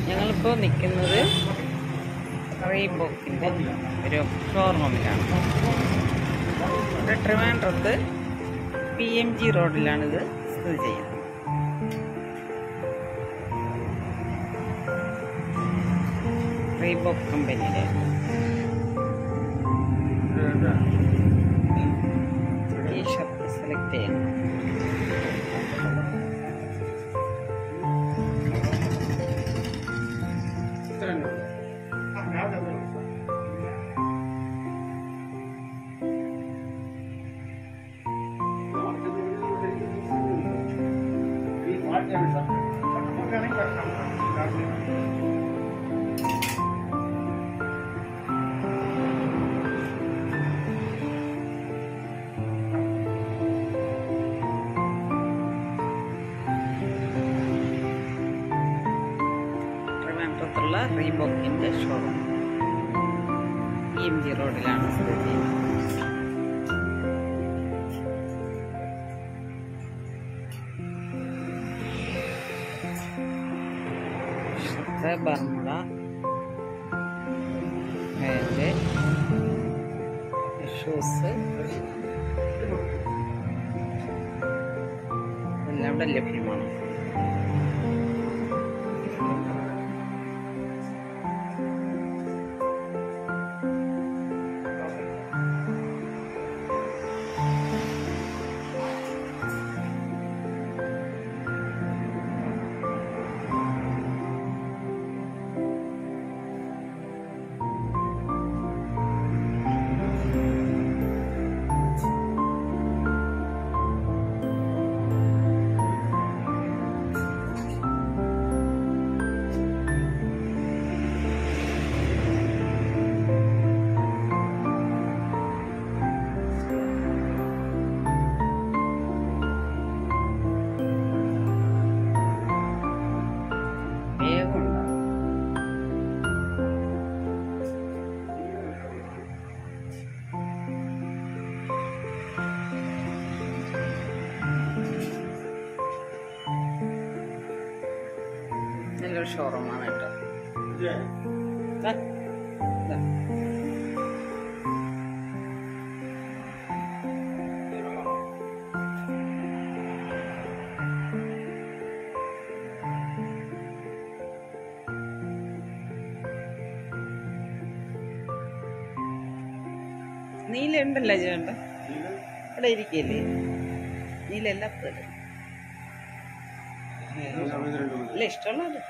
ഞങ്ങളിപ്പോൾ നിൽക്കുന്നത് റീബോക്കിൻ്റെ ഒരു ഷോറൂമിലാണ് ഇവിടെ ട്രിവാൻഡ്രത്ത് പി എം ജി റോഡിലാണിത് സ്ഥിതി ചെയ്യുന്നത് റീബോക്ക് കമ്പനിയുടെ ഈ ഷർട്ട് സെലക്ട് ചെയ്യണം ട്രിവാൻഡ്രത്തുള്ള റീബോക്കിൻ്റെ ഷോറൂം പി എം ജി റോഡിലാണ് സ്ഥിതി ചെയ്യുന്നത് ഷർട്ട് ബർമുട പാൻറ് ഷൂസ് എല്ലാം ഇവിടെ ലഭ്യമാണ് വേഗമുണ്ടാവും നല്ലൊരു ഷോറൂമാണ് കേട്ടോ ദാ, ദാ. നീല ഉണ്ടല്ലോ ചേട്ടൻ ഇവിടെ ഇരിക്കല്ലേ നീല എല്ലാത്തത് അല്ല ഇഷ്ടമുള്ളത്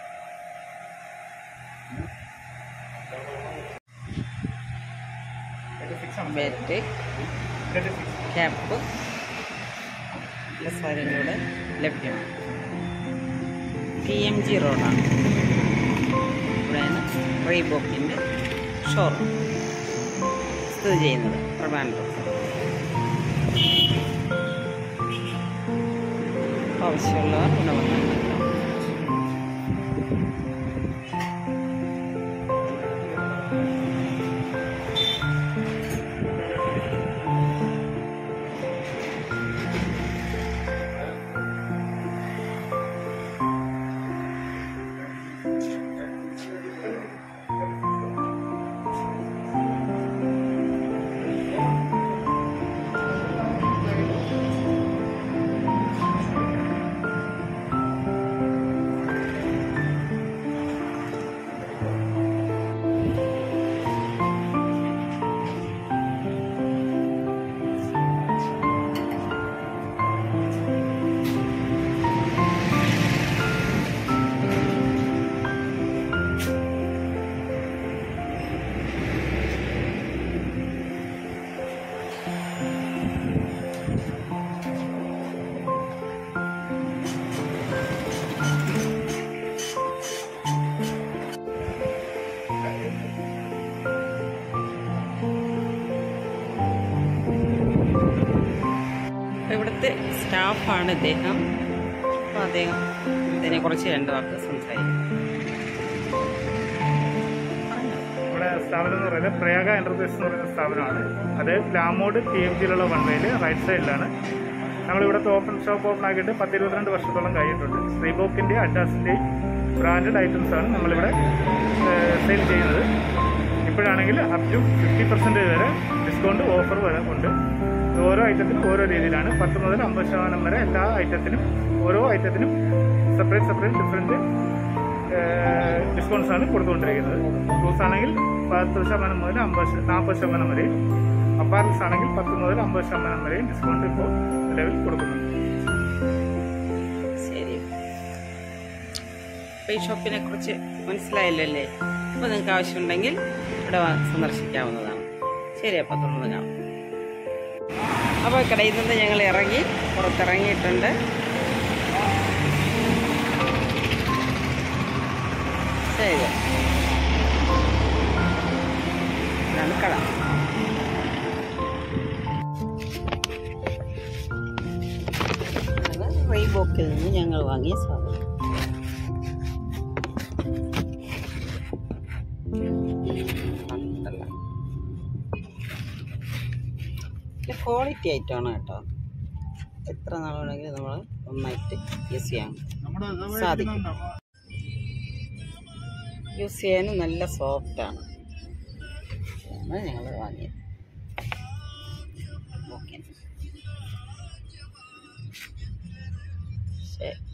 ബെറ്റ് ക്യാപ്പ് എല്ലാ സാധനങ്ങളും ലഭ്യമാണ് പി എം ജി റോഡാണ് ഇവിടെയാണ് റീബോക്കിൻ്റെ ഷോറൂം സ്ഥിതി ചെയ്യുന്നത് ട്രിവാൻഡ്രം ആവശ്യമുള്ളവർ ഇവിടെ വന്നാൽ മതി. അപ്പോൾ ഇവിടുത്തെ സ്റ്റാഫാണ് ഇദ്ദേഹം അപ്പോൾ അദ്ദേഹം ഇതിനെക്കുറിച്ച് രണ്ട് വാക്ക് സംസാരിക്കും നമ്മുടെ സ്ഥാപനം എന്ന് പറയുന്നത് പ്രയാഗ എൻ്റർപ്രൈസ് എന്ന് പറയുന്ന സ്ഥാപനമാണ് അത് ലാമോഡ് ടി എം ജിയിലുള്ള വൺവേയിൽ റൈറ്റ് സൈഡിലാണ് നമ്മളിവിടുത്തെ ഓപ്പൺ ഷോപ്പ് ഓപ്പൺ ആക്കിയിട്ട് പത്ത് ഇരുപത്തിരണ്ട് വർഷത്തോളം കഴിഞ്ഞിട്ടുണ്ട് റീബോക്കിൻ്റെ അഡാസിൻ്റെയും ബ്രാൻഡഡ് ഐറ്റംസ് ആണ് നമ്മളിവിടെ സെയിൽ ചെയ്യുന്നത് ഇപ്പോഴാണെങ്കിൽ അപ് ടു ഫിഫ്റ്റി പെർസെൻറ്റേജ് വരെ ഡിസ്കൗണ്ട് ഓഫർ വരെ ഉണ്ട് ഇത് ഓരോ ഐറ്റത്തിനും ഓരോ രീതിയിലാണ് പത്ത് മുതൽ അമ്പത് ശതമാനം വരെ എല്ലാ ഐറ്റത്തിനും ഓരോ ഐറ്റത്തിനും സെപ്പറേറ്റ് സെപ്പറേറ്റ് ഡിഫറെൻറ്റ് ഡിസ്കൗണ്ട്സ് ആണ് കൊടുത്തുകൊണ്ടിരിക്കുന്നത് ഷൂസ് ആണെങ്കിൽ പത്ത് ശതമാനം മുതൽ അമ്പത് ശ- നാൽപ്പത് ശതമാനം വരെയും അപ്പാരൽസ് ആണെങ്കിൽ പത്ത് മുതൽ അമ്പത് ശതമാനം വരെയും ഡിസ്കൗണ്ട് ഇപ്പോൾ നിലവിൽ കൊടുക്കുന്നുണ്ട് ശരി അപ്പോൾ ഈ ഷോപ്പിനെ കുറിച്ച് മനസ്സിലായല്ലോ അല്ലേ അപ്പോൾ നിങ്ങൾക്ക് ആവശ്യമുണ്ടെങ്കിൽ ഇവിടെ വാ- സന്ദർശിക്കാവുന്നതാണ് ശരി അപ്പോൾ തുടർന്ന് കാണാം അപ്പോൾ കടയിൽ നിന്ന് ഞങ്ങൾ ഇറങ്ങി പുറത്തിറങ്ങിയിട്ടുണ്ട് ശരി ഇതാണ് കട അത് റീബോക്കിൽ നിന്ന് ഞങ്ങൾ വാങ്ങിയ സാധനം ഉണ്ടല്ലോ. ഇത് ക്വാളിറ്റി ആയിട്ടാണ് കേട്ടോ എത്ര നാൾ വേണമെങ്കിലും നമ്മൾ നന്നായിട്ട് യൂസ് ചെയ്യാം സാധിക്കും യൂസ് ചെയ്യാനും നല്ല സോഫ്റ്റാണ് ആണ് ഞങ്ങൾ വാങ്ങിയത് ഓക്കെ ശരി